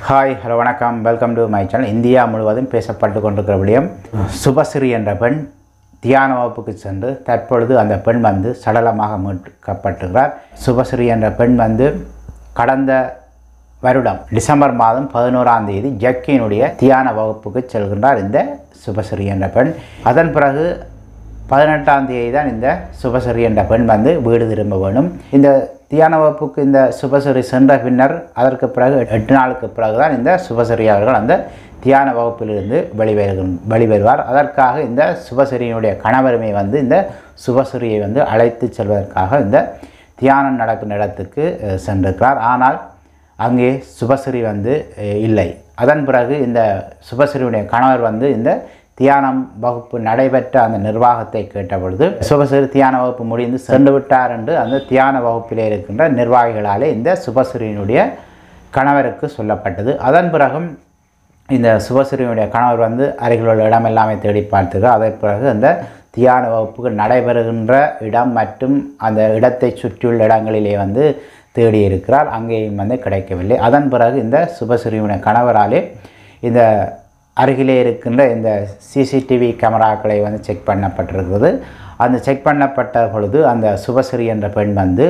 hi hello வணக்கம் welcome to my channel India முழுவதும் பேசப்பட்டு கொண்டிருக்கிற விடயம் சுபஸ்ரீ என்ற பெண் தியான வகுப்புக்கு சென்று தற்பொழுது அந்த பெண் வந்து சடலமாக மீட்கப்பட்டுகிறார் சுபஸ்ரீ என்ற பெண் வந்து கடந்த வருடம் டிசம்பர் மாதம் பதினோராம் தேதி ஜக்கியினுடைய தியான வகுப்புக்கு செல்கின்றார் இந்த சுபஸ்ரீ என்ற பெண் அதன் பிறகு பதினெட்டாம் தேதி தான் இந்த சுபஸ்ரீ என்ற பெண் வந்து வீடு திரும்ப வேணும் இந்த தியான வகுப்புக்கு இந்த சுபஸ்ரீ சென்ற பின்னர் அதற்கு பிறகு எட்டு நாளுக்கு பிறகு தான் இந்த சுபஸ்ரீ அவர்கள் அந்த தியான வகுப்பிலிருந்து வெளிவரு வெளிவருவார் அதற்காக இந்த சுபஸ்ரீயினுடைய கணவருமே வந்து இந்த சுபஸ்ரீயை வந்து அழைத்து செல்வதற்காக இந்த தியானம் நடக்கும் இடத்துக்கு அஹ், சென்றிருக்கிறார் ஆனால் அங்கே சுபஸ்ரீ வந்து அஹ், இல்லை அதன் பிறகு இந்த சுபஸ்ரீயுடைய கணவர் வந்து இந்த தியானம் வகுப்பு நடைபெற்ற அந்த நிர்வாகத்தை கேட்டபொழுது சுபஸ்ரீ தியான வகுப்பு முடிந்து சென்று விட்டார் என்று அந்த தியான வகுப்பிலே இருக்கின்ற நிர்வாகிகளாலே இந்த சுபஸ்ரீயினுடைய கணவருக்கு சொல்லப்பட்டது அதன் பிறகும் இந்த சுபஸ்ரீயுடைய கணவர் வந்து அருகில் உள்ள இடம் எல்லாமே தேடி பார்த்துக்கிறார் அதன் பிறகு அந்த தியான வகுப்புகள் நடைபெறுகின்ற இடம் மற்றும் அந்த இடத்தை சுற்றியுள்ள இடங்களிலே வந்து தேடி இருக்கிறார் அங்கேயும் வந்து கிடைக்கவில்லை அதன் பிறகு இந்த சுபஸ்ரீயுடைய கணவராலே இந்த அருகிலே இருக்கின்ற இந்த சிசிடிவி கேமராக்களை வந்து செக் பண்ணப்பட்டிருக்கிறது அந்த செக் பண்ணப்பட்ட பொழுது அந்த சுபஸ்ரீ என்ற பெண் வந்து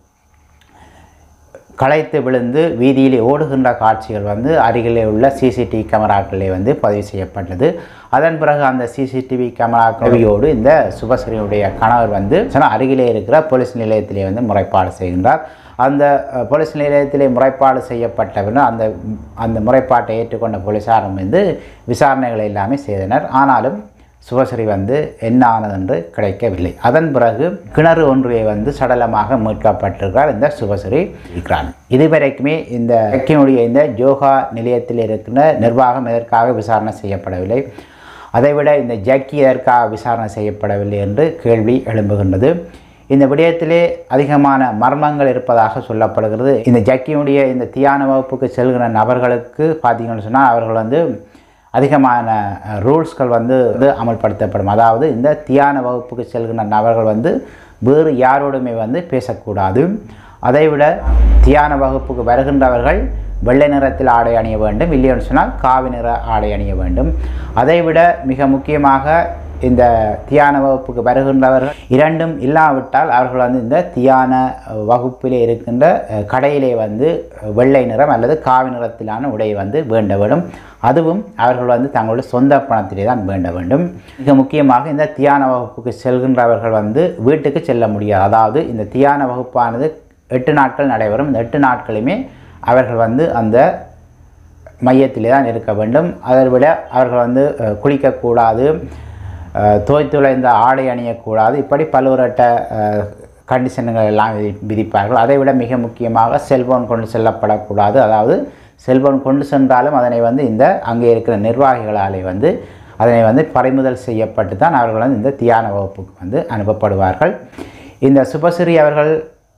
களைத்து விழுந்து வீதியிலே ஓடுகின்ற காட்சிகள் வந்து அருகிலே உள்ள சிசிடிவி கேமராக்களிலே வந்து பதிவு செய்யப்பட்டது அதன் பிறகு அந்த சிசிடிவி கேமராக்களோடு இந்த சுபஸ்ரீயுடைய கணவர் வந்து சொன்னா அருகிலே இருக்கிற போலீஸ் நிலையத்திலே வந்து முறைப்பாடு செய்கின்றார் அந்த அஹ், போலீஸ் நிலையத்திலே முறைப்பாடு செய்யப்பட்ட பின்னர் அந்த அந்த முறைப்பாட்டை ஏற்றுக்கொண்ட போலீசாரும் வந்து விசாரணைகளை எல்லாமே செய்தனர் ஆனாலும் சுபஸ்ரீ வந்து என்ன ஆனது என்று கிடைக்கவில்லை அதன் பிறகு கிணறு ஒன்றியை வந்து சடலமாக மீட்கப்பட்டிருக்கிறார் இந்த சுபஸ்ரீ இருக்கிறார் இதுவரைக்குமே இந்த இலக்கியனுடைய இந்த யோகா நிலையத்தில் இருக்கின்ற நிர்வாகம் எதற்காக விசாரணை செய்யப்படவில்லை அதைவிட இந்த ஜக்கி எதற்காக விசாரணை செய்யப்படவில்லை என்று கேள்வி எழும்புகின்றது இந்த விடயத்திலே அதிகமான மர்மங்கள் இருப்பதாக சொல்லப்படுகிறது இந்த ஜக்கியுடைய இந்த தியான வகுப்புக்கு செல்கிற நபர்களுக்கு பார்த்தீங்கன்னு சொன்னால் அவர்கள் வந்து அதிகமான ரூல்ஸ்கள் வந்து வந்து அமல்படுத்தப்படும் அதாவது இந்த தியான வகுப்புக்கு செல்கின்ற நபர்கள் வந்து வேறு யாரோடுமே வந்து பேசக்கூடாது அதைவிட தியான வகுப்புக்கு வருகின்றவர்கள் வெள்ளை நிறத்தில் ஆடை அணிய வேண்டும் இல்லைன்னு சொன்னால் காவி நிற ஆடை அணிய வேண்டும் அதைவிட மிக முக்கியமாக இந்த தியான வகுப்புக்கு வருகின்றவர்கள் இரண்டும் இல்லாவிட்டால் அவர்கள் வந்து இந்த தியான வகுப்பிலே இருக்கின்ற அஹ், கடையிலே வந்து வெள்ளை நிறம் அல்லது காவி நிறத்திலான உடை வந்து வேண்ட வேண்டும் அதுவும் அவர்கள் வந்து தங்களுடைய சொந்த பணத்திலே தான் வேண்ட வேண்டும் மிக முக்கியமாக இந்த தியான வகுப்புக்கு செல்கின்றவர்கள் வந்து வீட்டுக்கு செல்ல முடியாது அதாவது இந்த தியான வகுப்பானது எட்டு நாட்கள் நடைபெறும் இந்த எட்டு நாட்களுமே அவர்கள் வந்து அந்த மையத்திலே தான் இருக்க வேண்டும் அதை விட அவர்கள் வந்து அஹ், குளிக்கக்கூடாது அஹ், தோய்த்துளைந்த ஆடை அணியக்கூடாது இப்படி பல்வேறட்ட அஹ், கண்டிஷன்கள் எல்லாம் விதி விதிப்பார்கள் அதை விட மிக முக்கியமாக செல்போன் கொண்டு செல்லப்படக்கூடாது அதாவது செல்போன் கொண்டு சென்றாலும் அதனை வந்து இந்த அங்கே இருக்கிற நிர்வாகிகளாலே வந்து அதனை வந்து பறிமுதல் செய்யப்பட்டு தான் அவர்கள் வந்து இந்த தியான வகுப்புக்கு வந்து அனுப்பப்படுவார்கள் இந்த சுபஸ்ரீ அவர்கள்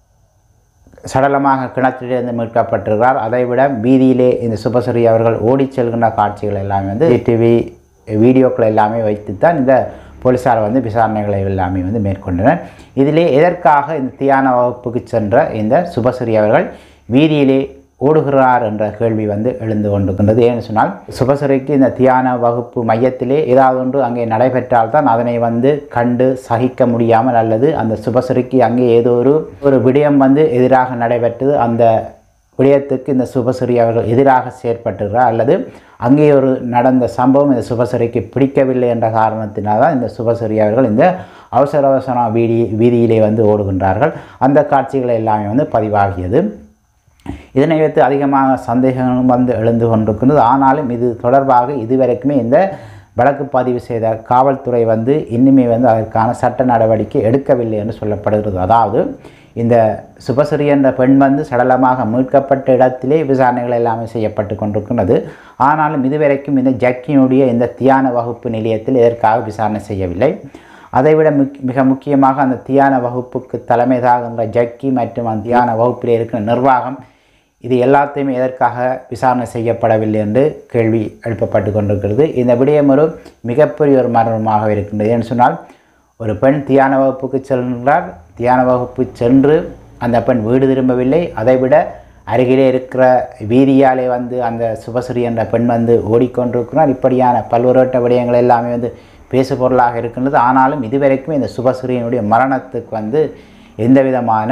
சடலமாக கிணற்றிலிருந்து மீட்கப்பட்டிருக்கிறார் அதைவிட வீதியிலே இந்த சுபஸ்ரீ அவர்கள் ஓடிச் செல்கின்ற காட்சிகள் எல்லாமே வந்து டிவி வீடியோக்கள் எல்லாமே வைத்து தான் இந்த போலீஸார் வந்து விசாரணைகளை எல்லாமே வந்து மேற்கொண்டனர் இதிலே எதற்காக இந்த தியான வகுப்புக்கு சென்ற இந்த சுபஸ்ரீ அவர்கள் வீதியிலே ஓடுகிறார் என்ற கேள்வி வந்து எழுந்து கொண்டிருக்கின்றது ஏன்னு சொன்னால் சுபஸ்ரீக்கு இந்த தியான வகுப்பு மையத்திலே ஏதாவது ஒன்று அங்கே நடைபெற்றால் தான் அதனை வந்து கண்டு சகிக்க முடியாமல் அல்லது அந்த சுபஸ்ரீக்கு அங்கே ஏதோ ஒரு ஒரு விடயம் வந்து எதிராக நடைபெற்றது அந்த விடயத்துக்கு இந்த சுபஸ்ரீ அவர்கள் எதிராக செயற்பட்டுகிறார் அல்லது அங்கே ஒரு நடந்த சம்பவம் இந்த சுபஸ்ரீக்கு பிடிக்கவில்லை என்ற காரணத்தினால் தான் இந்த சுபஸ்ரீ அவர்கள் இந்த அவசர அவசர வீதி வீதியிலே வந்து ஓடுகின்றார்கள் அந்த காட்சிகள் எல்லாமே வந்து பதிவாகியது இதனை வைத்து அதிகமாக சந்தேகங்களும் வந்து எழுந்து கொண்டிருக்கின்றது ஆனாலும் இது தொடர்பாக இதுவரைக்குமே இந்த வழக்கு பதிவு செய்த காவல்துறை வந்து இன்னுமே வந்து அதற்கான சட்ட நடவடிக்கை எடுக்கவில்லை என்று சொல்லப்படுகிறது அதாவது இந்த சுபஸ்ரீ என்ற பெண் வந்து சடலமாக மீட்கப்பட்ட இடத்திலே விசாரணைகள் எல்லாமே செய்யப்பட்டு கொண்டிருக்கின்றது ஆனாலும் இதுவரைக்கும் இந்த ஜக்கியினுடைய இந்த தியான வகுப்பு நிலையத்தில் இதற்காக விசாரணை செய்யவில்லை அதைவிட முக் மிக முக்கியமாக அந்த தியான வகுப்புக்கு தலைமை தாகின்ற ஜக்கி மற்றும் அந்த தியான வகுப்பில் இருக்கிற நிர்வாகம் இது எல்லாத்தையுமே எதற்காக விசாரணை செய்யப்படவில்லை என்று கேள்வி எழுப்பப்பட்டு கொண்டிருக்கிறது இந்த விடயம் ஒரு மிகப்பெரிய ஒரு மரணமாக இருக்கின்றது ஏன்னு சொன்னால் ஒரு பெண் தியான வகுப்புக்கு செல்கின்றார் தியான வகுப்பு சென்று அந்த பெண் வீடு திரும்பவில்லை அதைவிட அருகிலே இருக்கிற வீதியாலே வந்து அந்த சுபஸ்ரீ என்ற பெண் வந்து ஓடிக்கொண்டிருக்கிறார் இப்படியான பல்வேறுபட்ட விடயங்கள் எல்லாமே வந்து பேசு பொருளாக இருக்கின்றது ஆனாலும் இதுவரைக்கும் இந்த சுபஸ்ரீயினுடைய மரணத்துக்கு வந்து எந்த விதமான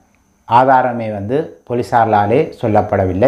ஆதாரமே வந்து போலீசாராலே சொல்லப்படவில்லை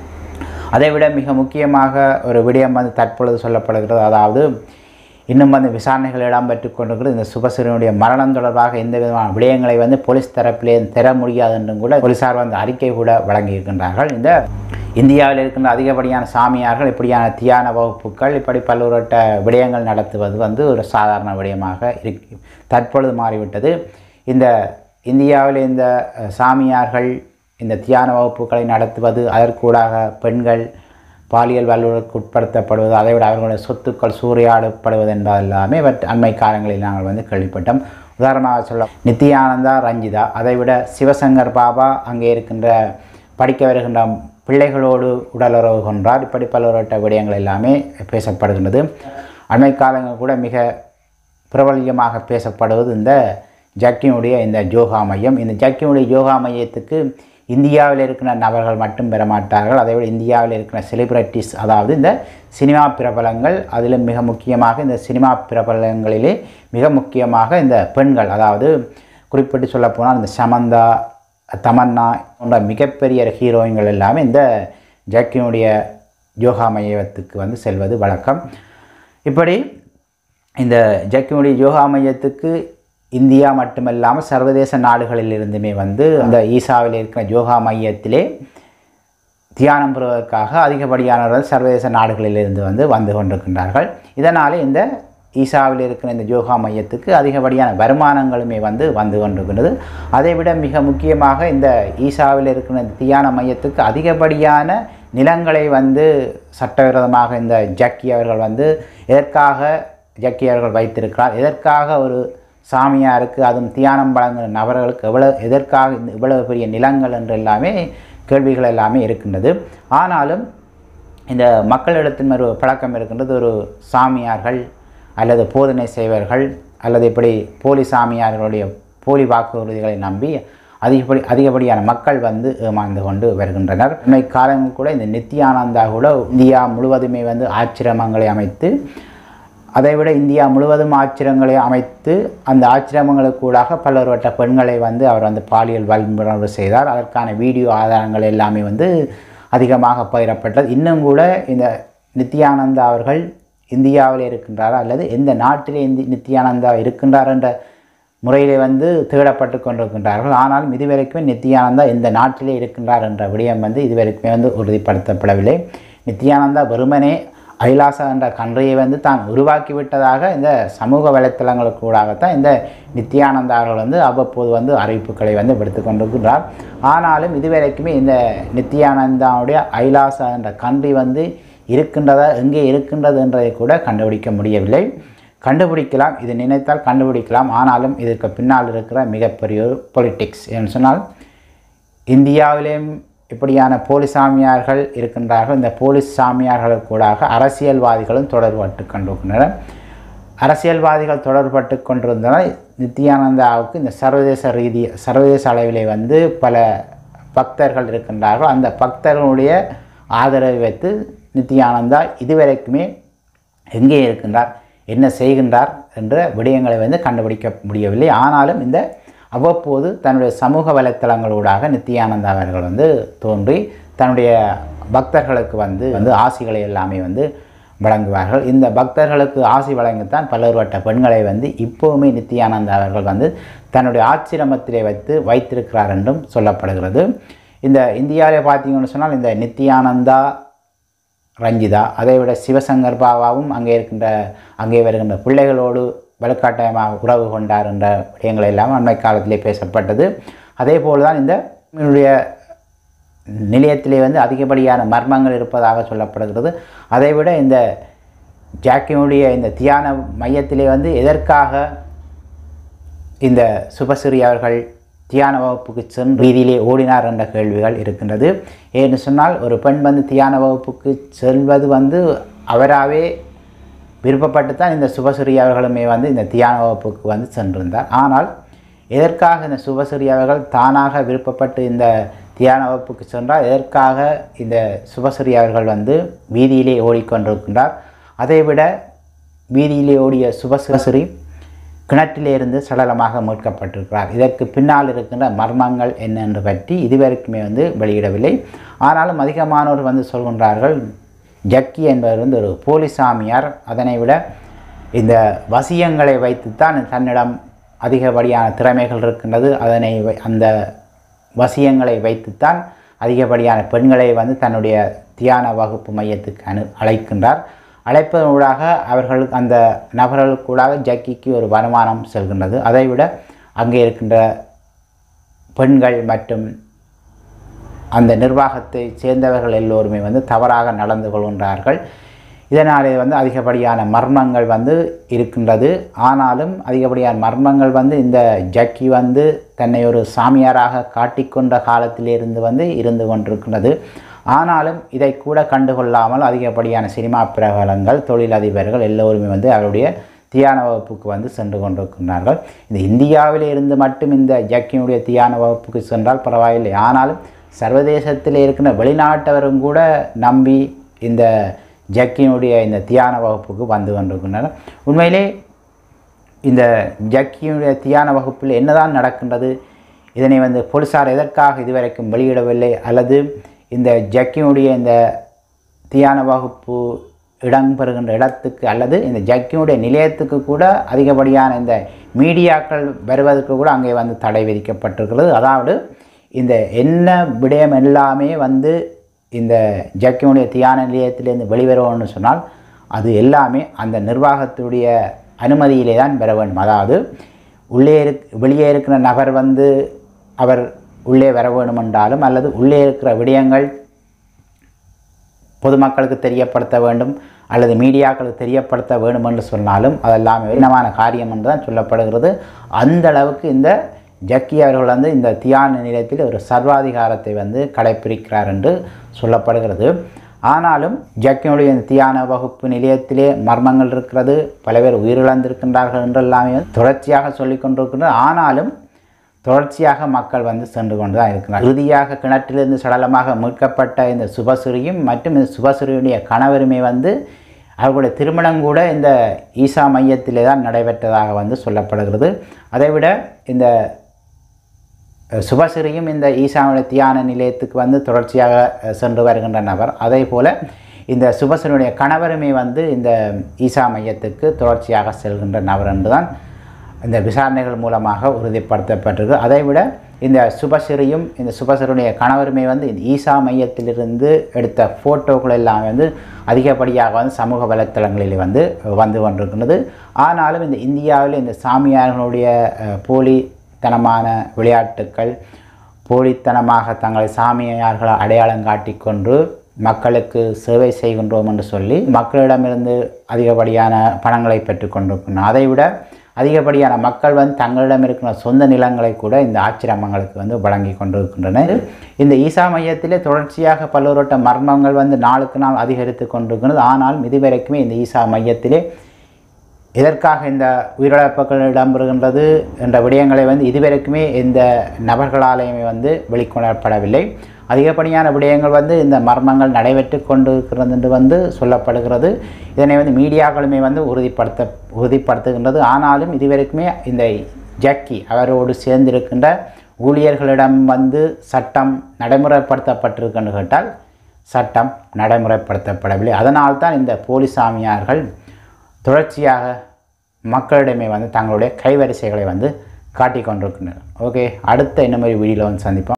அதைவிட மிக முக்கியமாக ஒரு விடயம் வந்து தற்பொழுது சொல்லப்படுகிறது அதாவது இன்னும் வந்து விசாரணைகள் இடம்பெற்று கொண்டிருக்கிறது இந்த சுபசிரனுடைய மரணம் தொடர்பாக எந்த விதமான விடயங்களை வந்து போலீஸ் தரப்பிலே தர முடியாது என்றும் கூட போலீசார் வந்து அறிக்கை கூட வழங்கியிருக்கின்றார்கள் இந்த இந்தியாவில் இருக்கின்ற அதிகப்படியான சாமியார்கள் இப்படியான தியான வகுப்புகள் இப்படி பல்வேறுபட்ட விடயங்கள் நடத்துவது வந்து ஒரு சாதாரண விடயமாக இருக்கு தற்பொழுது மாறிவிட்டது இந்த இந்தியாவில் இந்த அஹ், சாமியார்கள் இந்த தியான வகுப்புகளை நடத்துவது அதற்கூடாக பெண்கள் பாலியல் வல்லுறவுக்கு உட்படுத்தப்படுவது அதைவிட அவர்களுடைய சொத்துக்கள் சூறையாடப்படுவது என்பதெல்லாமே இவற்றை அண்மை காலங்களில் நாங்கள் வந்து கேள்விப்பட்டோம் உதாரணமாக சொல்ல நித்யானந்தா ரஞ்சிதா அதைவிட சிவசங்கர் பாபா அங்கே இருக்கின்ற படிக்க வருகின்ற பிள்ளைகளோடு உடலுறவு கொன்றார் இப்படி பல்வேறுபட்ட விடயங்கள் எல்லாமே பேசப்படுகின்றது அண்மை காலங்கள் கூட மிக பிரபல்யமாக பேசப்படுவது இந்த ஜக்கினுடைய இந்த யோகா மையம் இந்த ஜக்கினுடைய யோகா மையத்துக்கு இந்தியாவில் இருக்கிற நபர்கள் மட்டும் பெற மாட்டார்கள் அதை விட இந்தியாவில் இருக்கிற செலிபிரிட்டிஸ் அதாவது இந்த சினிமா பிரபலங்கள் அதிலும் மிக முக்கியமாக இந்த சினிமா பிரபலங்களிலே மிக முக்கியமாக இந்த பெண்கள் அதாவது குறிப்பிட்டு சொல்லப்போனால் இந்த சமந்தா தமன்னா போன்ற மிகப்பெரிய ஹீரோயின்கள் எல்லாமே இந்த ஜக்கினுடைய யோகா மையத்துக்கு வந்து செல்வது வழக்கம் இப்படி இந்த ஜக்கினுடைய யோகா மையத்துக்கு இந்தியா மட்டுமல்லாமல் சர்வதேச நாடுகளிலிருந்துமே வந்து இந்த ஈசாவில் இருக்கிற யோகா மையத்திலே தியானம் பெறுவதற்காக அதிகப்படியானவர்கள் சர்வதேச நாடுகளிலிருந்து வந்து வந்து கொண்டிருக்கின்றார்கள் இதனால் இந்த ஈசாவில் இருக்கிற இந்த யோகா மையத்துக்கு அதிகப்படியான வருமானங்களுமே வந்து வந்து கொண்டிருக்கின்றது அதைவிட மிக முக்கியமாக இந்த ஈசாவில் இருக்கிற இந்த தியான மையத்துக்கு அதிகப்படியான நிலங்களை வந்து சட்டவிரோதமாக இந்த ஜக்கி அவர்கள் வந்து எதற்காக ஜக்கி அவர்கள் வைத்திருக்கிறார் எதற்காக ஒரு சாமியாருக்கு அதுவும் தியானம் வழங்குகிற நபர்களுக்கு எவ்வளவு எதற்காக இந்த இவ்வளவு பெரிய நிலங்கள் என்று எல்லாமே கேள்விகள் எல்லாமே இருக்கின்றது ஆனாலும் இந்த மக்களிடத்தின் ஒரு பழக்கம் இருக்கின்றது ஒரு சாமியார்கள் அல்லது போதனை செய்வர்கள் அல்லது இப்படி போலி சாமியார்களுடைய போலி வாக்குறுதிகளை நம்பி அதிகப்படி அதிகப்படியான மக்கள் வந்து ஏமாந்து கொண்டு வருகின்றனர் உண்மை காலங்கள் கூட இந்த நித்யானந்தா கூட இந்தியா முழுவதுமே வந்து ஆச்சிரமங்களை அமைத்து அதைவிட இந்தியா முழுவதும் ஆச்சிரங்களை அமைத்து அந்த ஆச்சிரமங்களுக்கூடாக பலர்வட்ட பெண்களை வந்து அவர் வந்து பாலியல் வல்லுறவு செய்தார் அதற்கான வீடியோ ஆதாரங்கள் எல்லாமே வந்து அதிகமாக பகிரப்பட்டது இன்னும் கூட இந்த நித்யானந்தா அவர்கள் இந்தியாவில் இருக்கின்றாரா அல்லது எந்த நாட்டிலே இந்தி நித்யானந்தா இருக்கின்றார் என்ற முறையிலே வந்து தேடப்பட்டு கொண்டிருக்கின்றார்கள் ஆனாலும் இதுவரைக்குமே நித்யானந்தா எந்த நாட்டிலே இருக்கின்றார் என்ற விடயம் வந்து இதுவரைக்குமே வந்து உறுதிப்படுத்தப்படவில்லை நித்யானந்தா வெறுமனே ஐலாசா என்ற கன்றையை வந்து தான் உருவாக்கி விட்டதாக இந்த சமூக வலைத்தளங்களுக்கூடாகத்தான் இந்த நித்யானந்தா அவர்கள் வந்து அவ்வப்போது வந்து அறிவிப்புகளை வந்து விடுத்து கொண்டிருக்கின்றார் ஆனாலும் இதுவரைக்குமே இந்த நித்யானந்தாவுடைய ஐலாசா என்ற கன்றி வந்து இருக்கின்றதா எங்கே இருக்கின்றது என்றதை கூட கண்டுபிடிக்க முடியவில்லை கண்டுபிடிக்கலாம் இது நினைத்தால் கண்டுபிடிக்கலாம் ஆனாலும் இதற்கு பின்னால் இருக்கிற மிகப்பெரிய ஒரு பொலிட்டிக்ஸ் என்று சொன்னால் இந்தியாவிலேயும் இப்படியான போலி சாமியார்கள் இருக்கின்றார்கள் இந்த போலீஸ் சாமியார்களுக்கு கூடாக அரசியல்வாதிகளும் தொடர்பட்டு கொண்டிருக்கின்றனர் அரசியல்வாதிகள் தொடர்பட்டு கொண்டிருந்தனால் நித்யானந்தாவுக்கு இந்த சர்வதேச ரீதி சர்வதேச அளவிலே வந்து பல பக்தர்கள் இருக்கின்றார்கள் அந்த பக்தர்களுடைய ஆதரவை வைத்து நித்யானந்தா இதுவரைக்குமே எங்கே இருக்கின்றார் என்ன செய்கின்றார் என்ற விடயங்களை வந்து கண்டுபிடிக்க முடியவில்லை ஆனாலும் இந்த அவ்வப்போது தன்னுடைய சமூக வலைத்தளங்களூடாக நித்யானந்தா அவர்கள் வந்து தோன்றி தன்னுடைய பக்தர்களுக்கு வந்து வந்து ஆசிகளை எல்லாமே வந்து வழங்குவார்கள் இந்த பக்தர்களுக்கு ஆசி வழங்கத்தான் பலர்வட்ட பெண்களை வந்து இப்போவுமே நித்யானந்தா அவர்கள் வந்து தன்னுடைய ஆச்சிரமத்திலே வைத்து வைத்திருக்கிறார் என்றும் சொல்லப்படுகிறது இந்த இந்தியாவிலே பார்த்தீங்கன்னு சொன்னால் இந்த நித்யானந்தா ரஞ்சிதா அதை விட சிவசங்கர் பாபாவும் அங்கே இருக்கின்ற அங்கே வருகின்ற பிள்ளைகளோடு வலுக்காட்டாயமாக உறவு கொண்டார் என்ற விடயங்கள் எல்லாம் அண்மை காலத்திலே பேசப்பட்டது அதே போல் தான் இந்த என்னுடைய நிலையத்திலே வந்து அதிகப்படியான மர்மங்கள் இருப்பதாக சொல்லப்படுகிறது அதைவிட இந்த ஜாக்கினுடைய இந்த தியான மையத்திலே வந்து எதற்காக இந்த சுபஸ்ரீ அவர்கள் தியான வகுப்புக்கு சென்று வீதியிலே ஓடினார் என்ற கேள்விகள் இருக்கின்றது ஏன்னு சொன்னால் ஒரு பெண் வந்து தியான வகுப்புக்கு செல்வது வந்து அவராகவே விருப்பப்பட்டு தான் இந்த சுபஸ்ரீ அவர்களுமே வந்து இந்த தியான வகுப்புக்கு வந்து சென்றிருந்தார் ஆனால் எதற்காக இந்த சுபஸ்ரீ அவர்கள் தானாக விருப்பப்பட்டு இந்த தியான வகுப்புக்கு சென்றால் எதற்காக இந்த சுபஸ்ரீ அவர்கள் வந்து வீதியிலே ஓடிக்கொண்டிருக்கின்றார் அதைவிட வீதியிலே ஓடிய சுபஸ்ரீ கிணற்றிலிருந்து சடலமாக மீட்கப்பட்டிருக்கிறார் இதற்கு பின்னால் இருக்கின்ற மர்மங்கள் என்ன என்று பற்றி இதுவரைக்குமே வந்து வெளியிடவில்லை ஆனாலும் அதிகமானோர் வந்து சொல்கின்றார்கள் ஜக்கி என்பவர் வந்து ஒரு போலிசாமியார் அதனை விட இந்த வசியங்களை வைத்துத்தான் தன்னிடம் அதிகப்படியான திறமைகள் இருக்கின்றது அதனை வை- அந்த வசியங்களை வைத்துத்தான் அதிகப்படியான பெண்களை வந்து தன்னுடைய தியான வகுப்பு மையத்துக்கு அனு அழைக்கின்றார் அழைப்பதனூடாக அவர்கள் அந்த நபர்களுக்கூடாக ஜக்கிக்கு ஒரு வருமானம் செல்கின்றது அதைவிட அங்கே இருக்கின்ற பெண்கள் மற்றும் அந்த நிர்வாகத்தை சேர்ந்தவர்கள் எல்லோருமே வந்து தவறாக நடந்து கொள்கின்றார்கள் இதனாலே வந்து அதிகப்படியான மர்மங்கள் வந்து இருக்கின்றது ஆனாலும் அதிகப்படியான மர்மங்கள் வந்து இந்த ஜக்கி வந்து தன்னை ஒரு சாமியாராக காட்டிக்கொண்ட காலத்திலிருந்து வந்து இருந்து கொண்டிருக்கின்றது ஆனாலும் இதை கூட கண்டுகொள்ளாமல் அதிகப்படியான சினிமா பிரபலங்கள் தொழிலதிபர்கள் எல்லோருமே வந்து அவருடைய தியான வகுப்புக்கு வந்து சென்று கொண்டிருக்கின்றார்கள் இந்த இந்தியாவிலே இருந்து மட்டும் இந்த ஜக்கியினுடைய தியான வகுப்புக்கு சென்றால் பரவாயில்லை ஆனாலும் சர்வதேசத்தில் இருக்கின்ற வெளிநாட்டவரும் கூட நம்பி இந்த ஜக்கியினுடைய இந்த தியான வகுப்புக்கு வந்து கொண்டிருக்கின்றனர் உண்மையிலே இந்த ஜக்கியினுடைய தியான வகுப்பில் என்னதான் நடக்கின்றது இதனை வந்து போலீசார் எதற்காக இதுவரைக்கும் வெளியிடவில்லை அல்லது இந்த ஜக்கியினுடைய இந்த தியான வகுப்பு இடம்பெறுகின்ற இடத்துக்கு அல்லது இந்த ஜக்கியினுடைய நிலையத்துக்கு கூட அதிகப்படியான இந்த மீடியாக்கள் வருவதற்கு கூட அங்கே வந்து தடை விதிக்கப்பட்டிருக்கிறது அதாவது இந்த என்ன விடயம் எல்லாமே வந்து இந்த ஜக்கியினுடைய தியான நிலையத்திலேருந்து வெளிவரணும்னு சொன்னால் அது எல்லாமே அந்த நிர்வாகத்துடைய அனுமதியிலே தான் பெற வேண்டும் அதாவது உள்ளே இருக் வெளியே இருக்கிற நபர் வந்து அவர் உள்ளே வர வேண்டும் என்றாலும் அல்லது உள்ளே இருக்கிற விடயங்கள் பொதுமக்களுக்கு தெரியப்படுத்த வேண்டும் அல்லது மீடியாக்களுக்கு தெரியப்படுத்த வேண்டும் என்று சொன்னாலும் அதெல்லாம் என்னமான காரியம் என்று தான் சொல்லப்படுகிறது அந்த அளவுக்கு இந்த ஜக்கி அவர்கள் வந்து இந்த தியான நிலையத்தில் ஒரு சர்வாதிகாரத்தை வந்து கடைப்பிடிக்கிறார் என்று சொல்லப்படுகிறது ஆனாலும் ஜக்கினுடைய இந்த தியான வகுப்பு நிலையத்திலே மர்மங்கள் இருக்கிறது பல பேர் உயிரிழந்திருக்கின்றார்கள் என்றெல்லாமே தொடர்ச்சியாக சொல்லிக் கொண்டிருக்கின்றனர் ஆனாலும் தொடர்ச்சியாக மக்கள் வந்து சென்று கொண்டு தான் இருக்கிறார் இறுதியாக கிணற்றிலிருந்து சடலமாக மீட்கப்பட்ட இந்த சுபஸ்ரீயும் மற்றும் இந்த சுபஸ்ரீயுடைய கணவருமே வந்து அவர்களுடைய திருமணம் கூட இந்த ஈசா மையத்திலே தான் நடைபெற்றதாக வந்து சொல்லப்படுகிறது அதைவிட இந்த அஹ், சுபஸ்ரீயும் இந்த ஈசாவுடைய தியான நிலையத்துக்கு வந்து தொடர்ச்சியாக அஹ், சென்று வருகின்ற நபர் அதே போல் இந்த சுபஸ்ரீயுடைய கணவருமே வந்து இந்த ஈசா மையத்துக்கு தொடர்ச்சியாக செல்கின்ற நபர் என்று தான் இந்த விசாரணைகள் மூலமாக உறுதிப்படுத்தப்பட்டிருக்கு அதைவிட இந்த சுபஸ்ரீயும் இந்த சுபஸ்ரீயுடைய கணவருமே வந்து இந்த ஈசா மையத்திலிருந்து எடுத்த ஃபோட்டோக்கள் எல்லாமே வந்து அதிகப்படியாக வந்து சமூக வலைத்தளங்களில் வந்து வந்து கொண்டிருக்கின்றது ஆனாலும் இந்த இந்தியாவில் இந்த சாமியார்களுடைய அஹ், போலித்தனமான விளையாட்டுக்கள் போலித்தனமாக தங்களை சாமியார்களை அடையாளம் காட்டிக்கொண்டு மக்களுக்கு சேவை செய்கின்றோம் என்று சொல்லி மக்களிடமிருந்து அதிகப்படியான பணங்களை பெற்றுக்கொண்டிருக்கின்றனர் அதைவிட அதிகப்படியான மக்கள் வந்து தங்களிடம் இருக்கிற சொந்த நிலங்களை கூட இந்த ஆச்சிரமங்களுக்கு வந்து வழங்கி கொண்டிருக்கின்றனர் இந்த ஈசா மையத்திலே தொடர்ச்சியாக பல்வேறுபட்ட மர்மங்கள் வந்து நாளுக்கு நாள் அதிகரித்து கொண்டிருக்கிறது ஆனாலும் இதுவரைக்குமே இந்த ஈசா மையத்திலே எதற்காக இந்த உயிரிழப்புகள் இடம்பெறுகின்றது என்ற விடயங்களை வந்து இதுவரைக்குமே இந்த நபர்களாலேயுமே வந்து வெளிக்கொணரப்படவில்லை அதிகப்படியான விடயங்கள் வந்து இந்த மர்மங்கள் நடைபெற்று கொண்டிருக்கிறது என்று வந்து சொல்லப்படுகிறது இதனை வந்து மீடியாக்களுமே வந்து உறுதிப்படுத்த உறுதிப்படுத்துகின்றது ஆனாலும் இதுவரைக்குமே இந்த ஜக்கி அவரோடு சேர்ந்திருக்கின்ற ஊழியர்களிடம் வந்து சட்டம் நடைமுறைப்படுத்தப்பட்டிருக்குன்னு கேட்டால் சட்டம் நடைமுறைப்படுத்தப்படவில்லை அதனால்தான் இந்த போலிசாமியார்கள் தொடர்ச்சியாக மக்களிடமே வந்து தங்களுடைய கைவரிசைகளை வந்து காட்டிக் கொண்டிருக்கின்றனர் ஓகே அடுத்த இந்த மாதிரி வீடியோவில் வந்து சந்திப்போம்